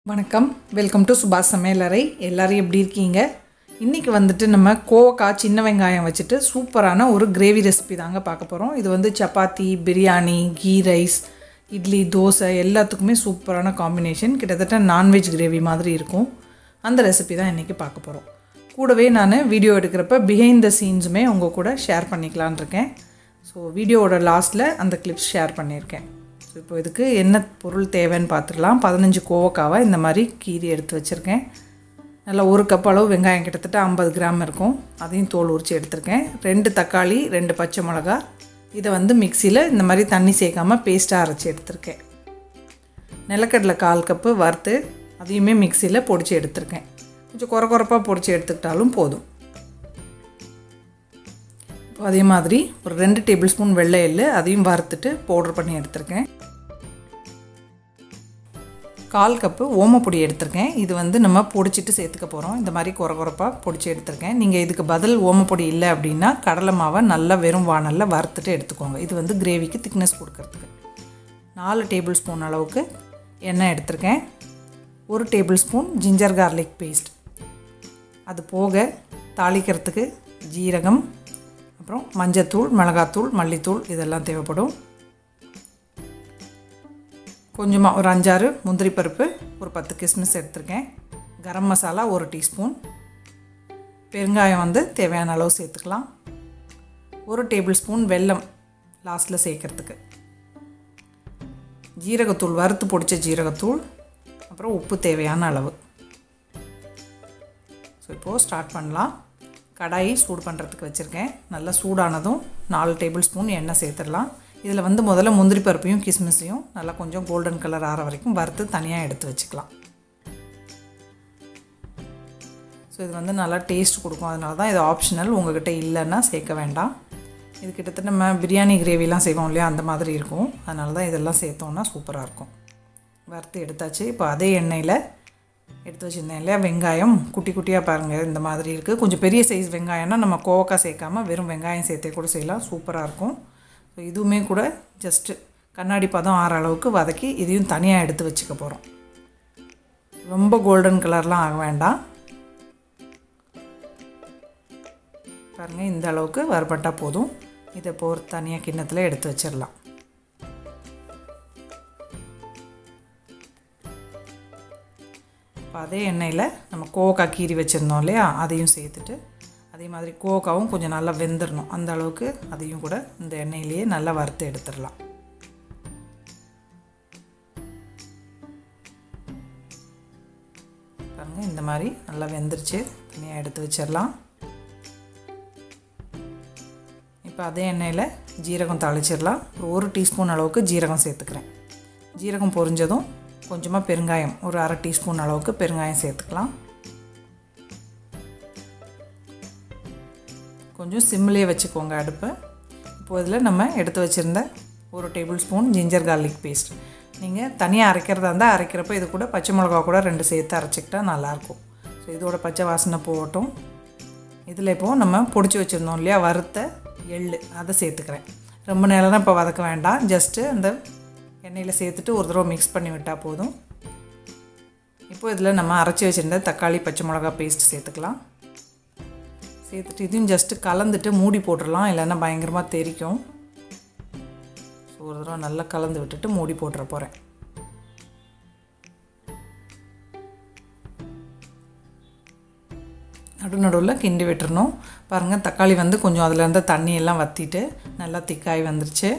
வணக்கம் welcome to சுபாஷ் சமையலறை எல்லாரும் எப்படி இருக்கீங்க இன்றைக்கி வந்துட்டு நம்ம கோவக்காய் சின்ன வெங்காயம் வச்சுட்டு சூப்பரான ஒரு கிரேவி ரெசிபி தாங்க பார்க்க போகிறோம் இது வந்து சப்பாத்தி பிரியாணி கீ ரைஸ் இட்லி தோசை எல்லாத்துக்குமே சூப்பரான காம்பினேஷன் கிட்டத்தட்ட நான்வெஜ் கிரேவி மாதிரி இருக்கும் அந்த ரெசிபி தான் இன்றைக்கி பார்க்க போகிறோம் கூடவே நான் வீடியோ எடுக்கிறப்ப பிஹைண்ட் த சீன்ஸுமே உங்கள் கூட ஷேர் பண்ணிக்கலான் இருக்கேன் ஸோ வீடியோவோட லாஸ்ட்டில் அந்த கிளிப்ஸ் ஷேர் பண்ணியிருக்கேன் ஸோ இப்போ இதுக்கு என்ன பொருள் தேவைன்னு பார்த்துடலாம் பதினஞ்சு கோவக்காவை இந்த மாதிரி கீரி எடுத்து வச்சுருக்கேன் நல்லா ஒரு கப் அளவு வெங்காயம் கிட்டத்தட்ட ஐம்பது கிராம் இருக்கும் அதையும் தோல் உரித்து எடுத்திருக்கேன் ரெண்டு தக்காளி ரெண்டு பச்சை மிளகா இதை வந்து மிக்சியில் இந்த மாதிரி தண்ணி சேர்க்காமல் பேஸ்ட்டாக அரைச்சி எடுத்திருக்கேன் நிலக்கடலை கால் கப்பு வறுத்து அதையுமே மிக்சியில் பொடிச்சு எடுத்திருக்கேன் கொஞ்சம் குறை குறைப்பாக பொடிச்சு எடுத்துக்கிட்டாலும் போதும் இப்போ அதே மாதிரி ஒரு ரெண்டு டேபிள் ஸ்பூன் வெள்ளை எள்ளு அதையும் வறுத்துட்டு பவுட்ரு பண்ணி எடுத்திருக்கேன் கால் கப்பு ஓமப்பொடி எடுத்திருக்கேன் இது வந்து நம்ம பொடிச்சிட்டு சேர்த்துக்க போகிறோம் இந்த மாதிரி குறை குறைப்பாக பொடிச்சு எடுத்திருக்கேன் நீங்கள் இதுக்கு பதில் ஓமப்பொடி இல்லை அப்படின்னா கடலை மாவை நல்லா வெறும் வானலில் வறுத்துட்டு எடுத்துக்கோங்க இது வந்து கிரேவிக்கு திக்னஸ் கொடுக்கறதுக்கு நாலு டேபிள் ஸ்பூன் அளவுக்கு எண்ணெய் எடுத்திருக்கேன் ஒரு tablespoon ginger garlic paste அது போக தாளிக்கிறதுக்கு ஜீரகம் அப்புறம் மஞ்சத்தூள் மிளகாத்தூள் மல்லித்தூள் இதெல்லாம் தேவைப்படும் கொஞ்சமாக ஒரு அஞ்சாறு முந்திரி பருப்பு ஒரு பத்து கிஸ்மிஸ் எடுத்திருக்கேன் கரம் மசாலா ஒரு டீஸ்பூன் பெருங்காயம் வந்து தேவையான அளவு சேர்த்துக்கலாம் ஒரு டேபிள் ஸ்பூன் வெல்லம் லாஸ்ட்டில் சேர்க்குறதுக்கு ஜீரகத்தூள் வறுத்து பொடித்த ஜீரகத்தூள் அப்புறம் உப்பு தேவையான அளவு ஸோ இப்போது ஸ்டார்ட் பண்ணலாம் கடாயி சூடு பண்ணுறதுக்கு வச்சுருக்கேன் நல்லா சூடானதும் நாலு டேபிள் ஸ்பூன் எண்ணெய் சேர்த்துடலாம் இதில் வந்து முதல்ல முந்திரி பருப்பையும் கிஸ்மிஸையும் நல்லா கொஞ்சம் கோல்டன் கலர் ஆற வரைக்கும் வறுத்து தனியாக எடுத்து வச்சுக்கலாம் ஸோ இது வந்து நல்லா டேஸ்ட் கொடுக்கும் அதனால தான் இது ஆப்ஷனல் உங்கள்கிட்ட இல்லைன்னா சேர்க்க வேண்டாம் இது கிட்டத்தட்ட நம்ம பிரியாணி கிரேவிலாம் செய்வோம் இல்லையா அந்த மாதிரி இருக்கும் அதனால தான் இதெல்லாம் சேர்த்தோன்னா சூப்பராக இருக்கும் வறுத்து எடுத்தாச்சு இப்போ அதே எண்ணெயில் எடுத்து வச்சுருந்தேன் இல்லையா வெங்காயம் குட்டி குட்டியாக பாருங்கள் இந்த மாதிரி இருக்குது கொஞ்சம் பெரிய சைஸ் வெங்காயம்னா நம்ம கோவக்காய் சேர்க்காம வெறும் வெங்காயம் சேர்த்தே கூட செய்யலாம் சூப்பராக இருக்கும் ஸோ இதுவுமே கூட ஜஸ்ட்டு கண்ணாடி பதம் ஆற அளவுக்கு வதக்கி இதையும் தனியாக எடுத்து வச்சுக்க போகிறோம் ரொம்ப கோல்டன் கலர்லாம் ஆக வேண்டாம் பாருங்கள் இந்த அளவுக்கு வறுபட்டால் போதும் இதை இப்போ ஒரு தனியாக கிண்ணத்தில் எடுத்து வச்சிடலாம் இப்போ அதே எண்ணெயில் நம்ம கோவக்காய் கீரி வச்சுருந்தோம் இல்லையா அதையும் சேர்த்துட்டு அதே மாதிரி கோவக்காவும் கொஞ்சம் நல்லா வெந்துடணும் அந்த அளவுக்கு அதையும் கூட இந்த எண்ணெயிலேயே நல்லா வறுத்து எடுத்துடலாம் பாருங்கள் இந்த மாதிரி நல்லா வெந்துருச்சு தனியாக எடுத்து வச்சிடலாம் இப்போ அதே எண்ணெயில் ஜீரகம் தாளிச்சிடலாம் ஒரு ஒரு டீஸ்பூன் அளவுக்கு ஜீரகம் சேர்த்துக்கிறேன் ஜீரகம் பொரிஞ்சதும் கொஞ்சமாக பெருங்காயம் ஒரு அரை டீஸ்பூன் அளவுக்கு பெருங்காயம் சேர்த்துக்கலாம் கொஞ்சம் சிம்லேயே வச்சுக்கோங்க அடுப்பை இப்போ இதில் நம்ம எடுத்து வச்சுருந்த ஒரு tablespoon ginger garlic paste நீங்கள் தனியாக அரைக்கிறதா இருந்தால் அரைக்கிறப்ப இது கூட பச்சை மிளகா கூட ரெண்டு சேர்த்து அரைச்சிக்கிட்டா நல்லாயிருக்கும் ஸோ இதோட பச்சை வாசனை போகட்டும் இதில் இப்போது நம்ம பொடிச்சு வச்சுருந்தோம் இல்லையா வறுத்த எள் அதை சேர்த்துக்கிறேன் ரொம்ப நேரம் இப்போ வதக்க வேண்டாம் ஜஸ்ட்டு அந்த எண்ணெயில் சேர்த்துட்டு ஒரு தடவை மிக்ஸ் பண்ணி விட்டால் போதும் இப்போது இதில் நம்ம அரைச்சி வச்சுருந்த தக்காளி பச்சை மிளகா பேஸ்ட் சேர்த்துக்கலாம் சேர்த்துட்டு இதையும் ஜஸ்ட்டு கலந்துட்டு மூடி போட்டுடலாம் இல்லைன்னா பயங்கரமாக தெரிக்கும் ஸோ ஒரு தடவை நல்லா கலந்து விட்டுட்டு மூடி போட்டுற போகிறேன் நடு நடுவில் கிண்டி விட்டுறணும் பாருங்கள் தக்காளி வந்து கொஞ்சம் அதில் இருந்த தண்ணியெல்லாம் வற்றிட்டு நல்லா திக்காய் வந்துருச்சு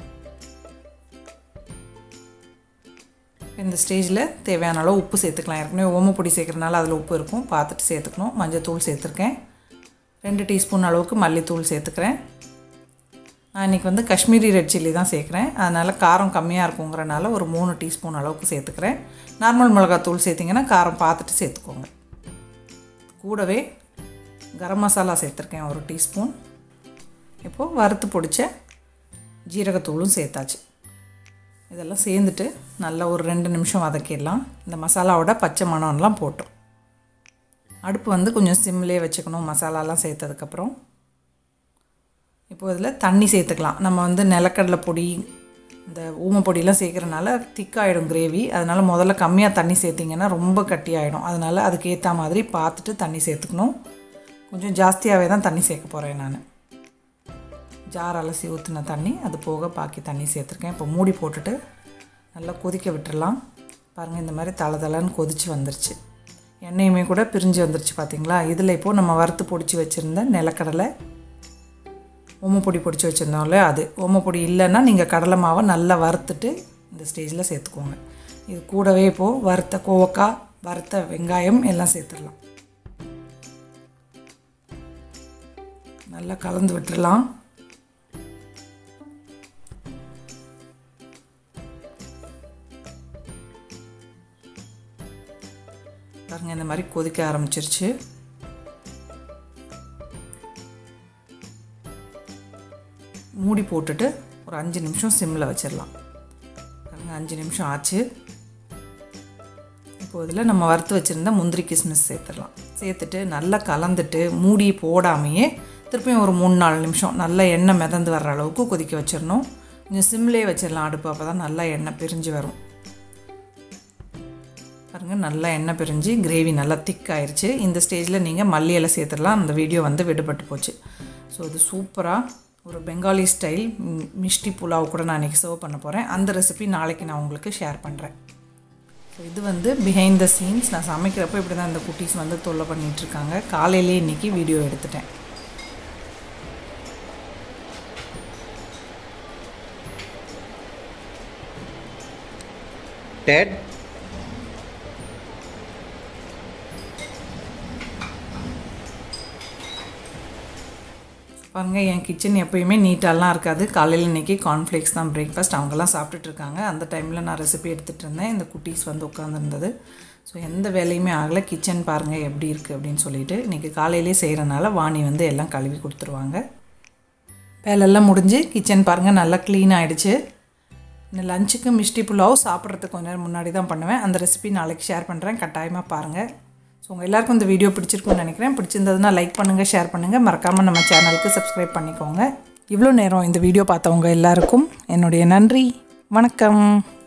இந்த ஸ்டேஜில் தேவையான அளவு உப்பு சேர்த்துக்கலாம் ஏற்கனவே ஓமப்பொடி சேர்க்குறனால அதில் உப்பு இருக்கும் பார்த்துட்டு சேர்த்துக்கணும் மஞ்சத்தூள் சேர்த்துருக்கேன் ரெண்டு டீஸ்பூன் அளவுக்கு மல்லித்தூள் சேர்த்துக்கிறேன் நான் இன்றைக்கி வந்து காஷ்மீரி ரெட் சில்லி தான் சேர்க்குறேன் அதனால் காரம் கம்மியாக இருக்குங்கிறனால ஒரு மூணு டீஸ்பூன் அளவுக்கு சேர்த்துக்கிறேன் நார்மல் மிளகாத்தூள் சேர்த்திங்கன்னா காரம் பார்த்துட்டு சேர்த்துக்கோங்க கூடவே கரம் மசாலா சேர்த்துருக்கேன் ஒரு டீஸ்பூன் இப்போது வறுத்து பிடிச்ச ஜீரகத்தூளும் சேர்த்தாச்சு இதெல்லாம் சேர்ந்துட்டு நல்லா ஒரு ரெண்டு நிமிஷம் வதக்கிடலாம் இந்த மசாலாவோட பச்சை மணம்லாம் போட்டோம் அடுப்பு வந்து கொஞ்சம் சிம்லேயே வச்சுக்கணும் மசாலாலாம் சேர்த்ததுக்கப்புறம் இப்போ இதில் தண்ணி சேர்த்துக்கலாம் நம்ம வந்து நிலக்கடலை பொடி இந்த ஊமப்பொடியெலாம் சேர்க்குறனால திக்காயிடும் கிரேவி அதனால் முதல்ல கம்மியாக தண்ணி சேர்த்திங்கன்னா ரொம்ப கட்டியாயிடும் அதனால் அதுக்கு ஏற்ற மாதிரி பார்த்துட்டு தண்ணி சேர்த்துக்கணும் கொஞ்சம் ஜாஸ்தியாகவே தான் தண்ணி சேர்க்க போகிறேன் நான் ஜார் அலசி ஊற்றின தண்ணி அது போக பாக்கி தண்ணி சேர்த்துருக்கேன் இப்போ மூடி போட்டுட்டு நல்லா கொதிக்க விட்டுறலாம் பாருங்கள் இந்த மாதிரி தலை தலைன்னு கொதிச்சு வந்துருச்சு எண்ணெயுமே கூட பிரிஞ்சு வந்துருச்சு பார்த்தீங்களா இதில் இப்போது நம்ம வறுத்து பொடிச்சு வச்சுருந்த நிலக்கடலை ஓமப்பொடி பொடிச்சு வச்சுருந்தோம்ல அது ஓமப்பொடி இல்லைன்னா நீங்கள் கடலை மாவை நல்லா வறுத்துட்டு இந்த ஸ்டேஜில் சேர்த்துக்கோங்க இது கூடவே இப்போது வறுத்த கோவக்காய் வறுத்த வெங்காயம் எல்லாம் சேர்த்துடலாம் நல்லா கலந்து விட்டுறலாம் பாருங்கள் இந்த மாதிரி கொதிக்க ஆரம்பிச்சிருச்சு மூடி போட்டுட்டு ஒரு அஞ்சு நிமிஷம் சிம்மில் வச்சிடலாம் பாருங்கள் அஞ்சு நிமிஷம் ஆச்சு இப்போ இதில் நம்ம வறுத்து வச்சுருந்த முந்திரி கிஸ்மிஸ் சேர்த்துடலாம் சேர்த்துட்டு நல்லா கலந்துட்டு மூடி போடாமையே திருப்பியும் ஒரு மூணு நாலு நிமிஷம் நல்லா எண்ணெய் மிதந்து வர்ற அளவுக்கு கொதிக்க வச்சிடணும் கொஞ்சம் சிம்லேயே வச்சிடலாம் அடுப்பு அப்போ தான் நல்லா எண்ணெய் பிரிஞ்சு வரும் பாருங்கள் நல்லா எண்ணெய் பிரிஞ்சு கிரேவி நல்லா திக் ஆயிடுச்சு இந்த ஸ்டேஜில் நீங்கள் மல்லி இலை சேர்த்துடலாம் அந்த வீடியோ வந்து விடுபட்டு போச்சு ஸோ இது சூப்பராக ஒரு பெங்காலி ஸ்டைல் மிஷ்டி புலாவ் கூட நான் இன்றைக்கி சர்வ் பண்ண போகிறேன் அந்த ரெசிபி நாளைக்கு நான் உங்களுக்கு ஷேர் பண்ணுறேன் ஸோ இது வந்து பிஹைண்ட் த சீன்ஸ் நான் சமைக்கிறப்போ இப்படி தான் இந்த குட்டீஸ் வந்து தொல்லை பண்ணிகிட்ருக்காங்க காலையிலே இன்றைக்கி வீடியோ எடுத்துட்டேன் Ted? பாருங்கள் என் கிச்சன் எப்பயுமே நீட்டாலாம் இருக்காது காலையில் இன்றைக்கி கார்ன்ஃப்ளேக்ஸ் தான் பிரேக்ஃபாஸ்ட் அவங்கெல்லாம் சாப்பிட்டுட்டு இருக்காங்க அந்த டைமில் நான் ரெசிபி எடுத்துகிட்டு இருந்தேன் இந்த குட்டீஸ் வந்து உட்காந்துருந்தது ஸோ எந்த வேலையுமே ஆகலை கிச்சன் பாருங்கள் எப்படி இருக்குது அப்படின்னு சொல்லிட்டு இன்றைக்கி காலையிலே செய்கிறனால வாணி வந்து எல்லாம் கழுவி கொடுத்துருவாங்க வேலையெல்லாம் முடிஞ்சு கிச்சன் பாருங்கள் நல்லா க்ளீன் ஆகிடுச்சு இந்த லஞ்சுக்கு மிஷ்டி புலாவ் சாப்பிட்றதுக்கு கொஞ்ச நேரம் முன்னாடி தான் பண்ணுவேன் அந்த ரெசிபி நாளைக்கு ஷேர் பண்ணுறேன் கட்டாயமாக பாருங்கள் ஸோ உங்கள் எல்லாருக்கும் இந்த வீடியோ பிடிச்சிருக்குன்னு நினைக்கிறேன் பிடிச்சிருந்ததுன்னா லைக் பண்ணுங்கள் ஷேர் பண்ணுங்கள் மறக்காமல் நம்ம சேனலுக்கு சப்ஸ்கிரைப் பண்ணிக்கோங்க இவ்வளோ நேரம் இந்த வீடியோ பார்த்தவங்க எல்லாருக்கும் என்னுடைய நன்றி வணக்கம்